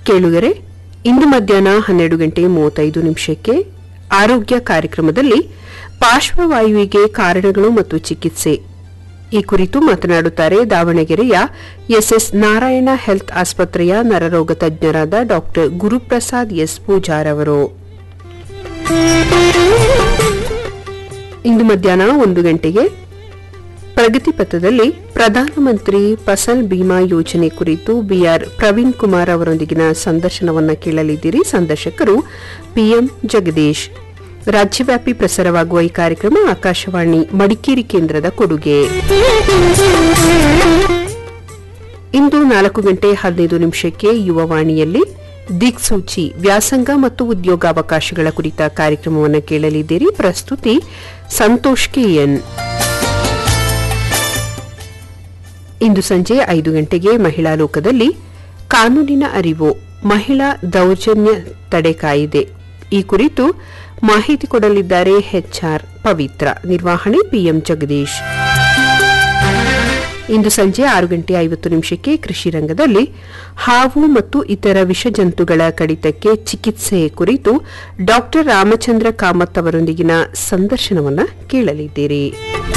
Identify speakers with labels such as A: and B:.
A: ಕೇಳುಗರೆ ಇಂದು ಮಧ್ಯಾಹ್ನ ಹನ್ನೆರಡು ಗಂಟೆ ಮೂವತ್ತೈದು ನಿಮಿಷಕ್ಕೆ ಆರೋಗ್ಯ ಕಾರ್ಯಕ್ರಮದಲ್ಲಿ ಪಾರ್ಶ್ವವಾಯುವಿಗೆ ಕಾರಣಗಳು ಮತ್ತು ಚಿಕಿತ್ಸೆ ಈ ಕುರಿತು ಮಾತನಾಡುತ್ತಾರೆ ದಾವಣಗೆರೆಯ ಎಸ್ಎಸ್ ನಾರಾಯಣ ಹೆಲ್ತ್ ಆಸ್ಪತ್ರೆಯ ನರರೋಗ ತಜ್ಞರಾದ ಡಾಕ್ಟರ್ ಗುರುಪ್ರಸಾದ್ ಎಸ್ ಪೂಜಾರ್ ಅವರು ಇಂದು ಮಧ್ಯಾಹ್ನ ಒಂದು ಗಂಟೆಗೆ ಪ್ರಗತಿ ಪಥದಲ್ಲಿ ಪ್ರಧಾನಮಂತ್ರಿ ಫಸಲ್ ಬಿಮಾ ಯೋಜನೆ ಕುರಿತು ಬಿಆರ್ ಪ್ರವೀಣ್ ಕುಮಾರ್ ಅವರೊಂದಿಗಿನ ಸಂದರ್ಶನವನ್ನು ಕೇಳಲಿದ್ದೀರಿ ಸಂದರ್ಶಕರು ಪಿಎಂ ಜಗದೀಶ್ ರಾಜ್ಯವ್ಯಾಪಿ ಪ್ರಸಾರವಾಗುವ ಈ ಕಾರ್ಯಕ್ರಮ ಆಕಾಶವಾಣಿ ಮಡಿಕೇರಿ ಕೇಂದ್ರದ ಕೊಡುಗೆ ಇಂದು ನಾಲ್ಕು ಗಂಟೆ ಹದಿನೈದು ನಿಮಿಷಕ್ಕೆ ಯುವವಾಣಿಯಲ್ಲಿ ದಿಕ್ಸೂಚಿ ವ್ಯಾಸಂಗ ಮತ್ತು ಉದ್ಯೋಗಾವಕಾಶಗಳ ಕುರಿತ ಕಾರ್ಯಕ್ರಮವನ್ನು ಕೇಳಲಿದ್ದೀರಿ ಪ್ರಸ್ತುತಿ ಸಂತೋಷ್ ಕೆಎನ್ ಇಂದು ಸಂಜೆ ಐದು ಗಂಟೆಗೆ ಮಹಿಳಾ ಲೋಕದಲ್ಲಿ ಕಾನೂನಿನ ಅರಿವು ಮಹಿಳಾ ದೌರ್ಜನ್ಯ ತಡೆ ಕಾಯಿದೆ ಈ ಕುರಿತು ಮಾಹಿತಿ ಕೊಡಲಿದ್ದಾರೆ ಎಚ್ಆರ್ ಪವಿತ್ರ ನಿರ್ವಹಣೆ ಪಿಎಂ ಜಗದೀಶ್ ಇಂದು ಸಂಜೆ ಆರು ಗಂಟೆ ಐವತ್ತು ನಿಮಿಷಕ್ಕೆ ಕೃಷಿ ರಂಗದಲ್ಲಿ ಹಾವು ಮತ್ತು ಇತರ ವಿಷಜಂತುಗಳ ಕಡಿತಕ್ಕೆ ಚಿಕಿತ್ಸೆ ಕುರಿತು ಡಾಕ್ಟರ್ ರಾಮಚಂದ್ರ ಕಾಮತ್ ಅವರೊಂದಿಗಿನ ಸಂದರ್ಶನವನ್ನು ಕೇಳಲಿದ್ದೀರಿ